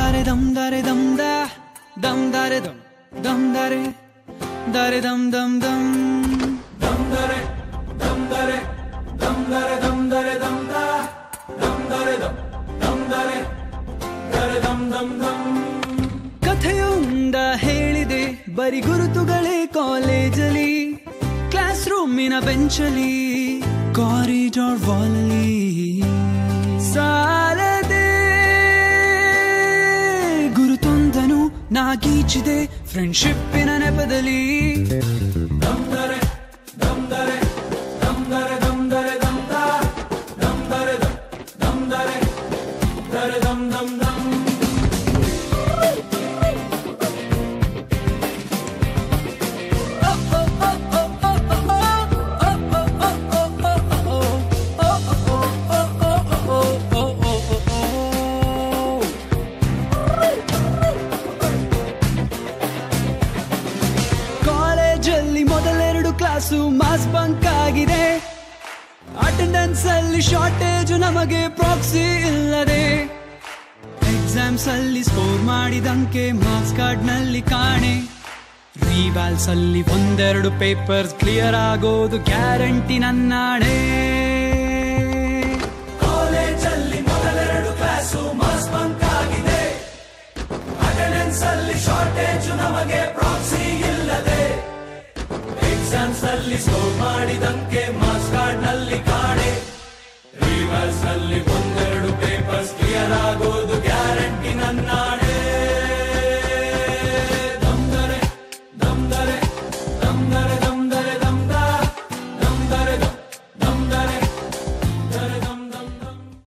ದಾರೆ ದಮ್ ದಾರೆ ದಮ್ ದಾ ದಮ್ ದಾರೆ ದಮ್ ದಮ್ ದಾರೆ ದಾರೆ ದಮ್ ದಮ್ ದಮ್ ದಮ್ ದಾರೆ ದಮ್ ದಾರೆ ದಮ್ ದಾರೆ ದಮ್ ದಾರೆ ದಮ್ ದಾ ದಮ್ ದಾರೆ ದಮ್ ದಮ್ ದಾರೆ ದಾರೆ ದಮ್ ದಮ್ ದಮ್ ಕಥೆಯೊಂದ ಹೇಳಿದೆ ಬರಿ ಗುರುತುಗಳೇ ಕಾಲೇಜಲ್ಲಿ ಕ್ಲಾಸ್ ರೂಮಿನ ಬೆಂಚಲಿ ಕಾರಿಡಾರ್ ವಾಲಲ್ಲಿ ಸಾಲದೆ ಗುರುತೊಂದನು ನಾಗೀಚಿದೆ ಫ್ರೆಂಡ್ಶಿಪ್ಪಿನ ನೆಪದಲ್ಲಿ ದಮ್ದರೆ ದಮ್ದರೆ ದಮ್ದರೆ ದಮ್ದರೆ ದಮ್ದ ದಮ್ದರೆ ದಮ್ ದಮ್ದರೆ ದರೆ ದಮ್ ದಮ್ ದಮ್ ಕಾಲೇಜಲ್ಲಿ ಮೊದಲೆರಡು ಕ್ಲಾಸು ಮಾಸ್ ಬಂಕ್ ಆಗಿದೆ ಅಟೆಂಡೆನ್ಸ್ ಅಲ್ಲಿ ಶಾರ್ಟೇಜ್ ನಮಗೆ ಪ್ರಾಕ್ಸಿ ಇಲ್ಲದೆ ಎಕ್ಸಾಮ್ಸ್ ಅಲ್ಲಿ ಸ್ಕೋರ್ ಮಾಡಿದಂಕೆ ಮಾರ್ಕ್ಸ್ ಕಾರ್ಡ್ ನಲ್ಲಿ ಕಾಣೆ ರಿವ್ಯಾಲ್ಸ್ ಅಲ್ಲಿ ಒಂದೆರಡು ಪೇಪರ್ಸ್ ಕ್ಲಿಯರ್ ಆಗೋದು ಗ್ಯಾರಂಟಿ ನನ್ನಾಣೆ ಕಾಲೇಜಲ್ಲಿ ಮೊದಲೆರಡು ಕ್ಲಾಸು ಮಾಸ್ ಬಂಕ್ ಆಗಿದೆ ಅಟೆಂಡೆನ್ಸ್ ಅಲ್ಲಿ ಶಾರ್ಟೇಜ್ ನಮಗೆ ಪ್ರಾಕ್ಸಿ ಇಲ್ಲದೆ ಎಕ್ಸಾಮ್ಸ್ ಅಲ್ಲಿ ಸ್ಕೋರ್ ಮಾಡಿದಂಕೆ ಮಾರ್ಕ್ಸ್ ಕಾರ್ಡ್ ನಲ್ಲಿ ಕಾಣೆ ರಿವರ್ಸ್ ಅಲ್ಲಿ